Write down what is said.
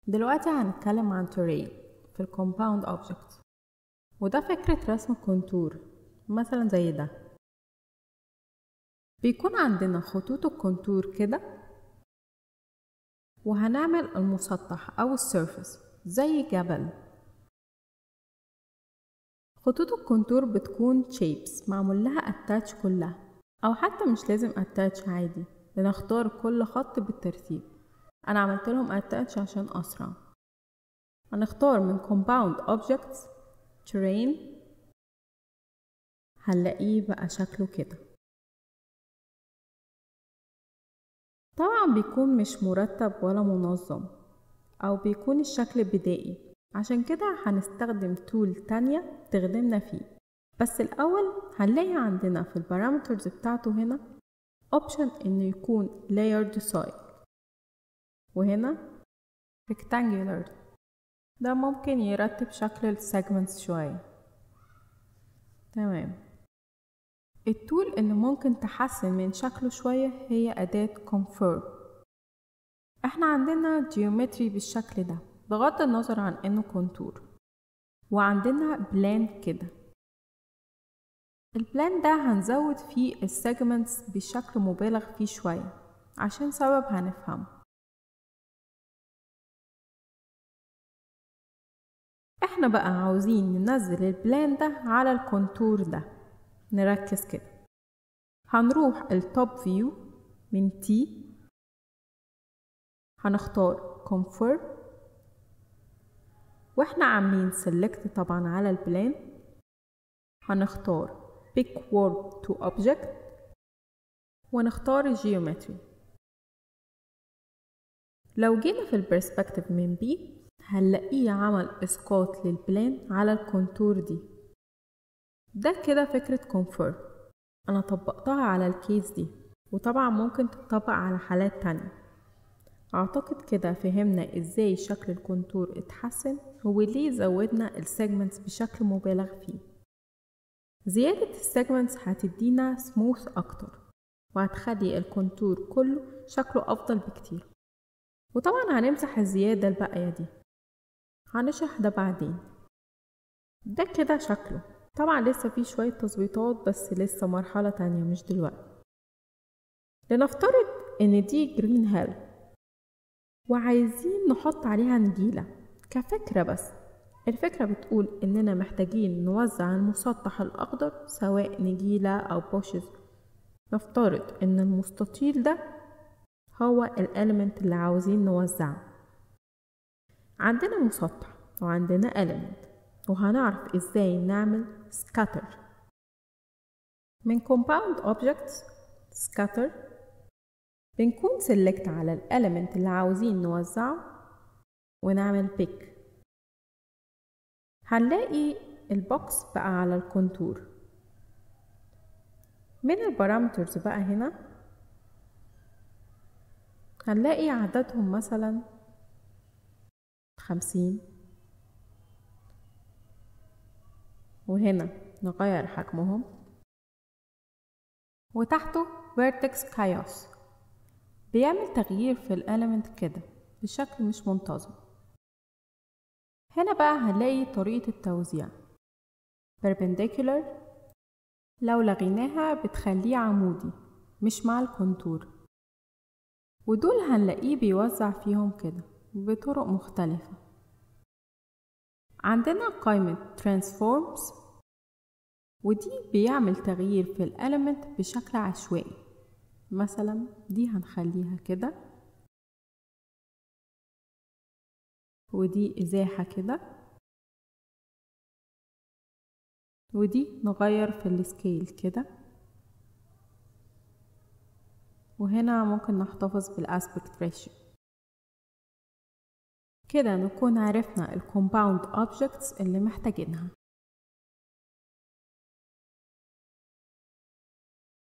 دلوقتي هنتكلم عن terrain في ال compound object وده فكرة رسم كونتور مثلا زي ده بيكون عندنا خطوط الكونتور كده وهنعمل المسطح أو السيرفس زي جبل خطوط الكونتور بتكون shapes معمول لها attach كلها أو حتى مش لازم attach عادي بنختار كل خط بالترتيب أنا عملت لهم attach عشان أسرع هنختار من compound objects terrain هنلاقيه بقى شكله كده طبعا بيكون مش مرتب ولا منظم أو بيكون الشكل بدائي عشان كده هنستخدم تول تانية تخدمنا فيه بس الأول هنلاقي عندنا في البارامترز بتاعته هنا option إنه يكون layered soil وهنا rectangular ده ممكن يرتب شكل السيجمنتس شوية تمام التول اللي ممكن تحسن من شكله شوية هي أداة confirm احنا عندنا جيومتري بالشكل ده بغض النظر عن انه كونتور وعندنا بلان كده البلان ده هنزود فيه السيجمنتس بشكل مبالغ فيه شوية عشان سبب هنفهمه احنا بقى عاوزين ننزل البلان ده على الكونتور ده نركز كده هنروح التوب فيو من تي هنختار confirm واحنا عاملين select طبعا على البلان هنختار pick word to object ونختار geometry لو جينا في البرسبكتيف من بي هنلاقيه عمل اسقاط للبلان على الكونتور دي ده كده فكرة كونفيرم انا طبقتها على الكيس دي وطبعا ممكن تطبق على حالات تانية اعتقد كده فهمنا ازاي شكل الكونتور اتحسن وليه زودنا السيجمنتس بشكل مبالغ فيه زيادة السيجمنتس هتدينا سموث اكتر وهتخلي الكونتور كله شكله افضل بكتير وطبعا هنمسح الزيادة الباقية دي هنشرح ده بعدين ده كده شكله طبعا لسه فيه شوية تظبيطات بس لسه مرحلة تانية مش دلوقتي لنفترض ان دي جرين هيل وعايزين نحط عليها نجيلة كفكرة بس الفكرة بتقول إننا محتاجين نوزع المسطح الأخضر سواء نجيلة أو بوشز نفترض إن المستطيل ده هو الاليمنت اللي عاوزين نوزعه عندنا مسطح وعندنا element وهنعرف ازاي نعمل scatter من compound objects scatter بنكون select على الاليمنت اللي عاوزين نوزعه ونعمل pick هنلاقي البوكس بقى على الكونتور من البارامترز بقى هنا هنلاقي عددهم مثلا خمسين وهنا نغير حجمهم وتحته vertex chaos بيعمل تغيير في الاليمنت كده بشكل مش منتظم هنا بقى هنلاقي طريقة التوزيع perpendicular لو لغيناها بتخليه عمودي مش مع الكونتور ودول هنلاقيه بيوزع فيهم كده بطرق مختلفة عندنا قائمة transforms ودي بيعمل تغيير في الاليمنت بشكل عشوائي مثلا دي هنخليها كده ودي ازاحة كده ودي نغير في السكيل كده وهنا ممكن نحتفظ بالاسبكت ريشيو كده نكون عرفنا الكومباوند objects اللي محتاجينها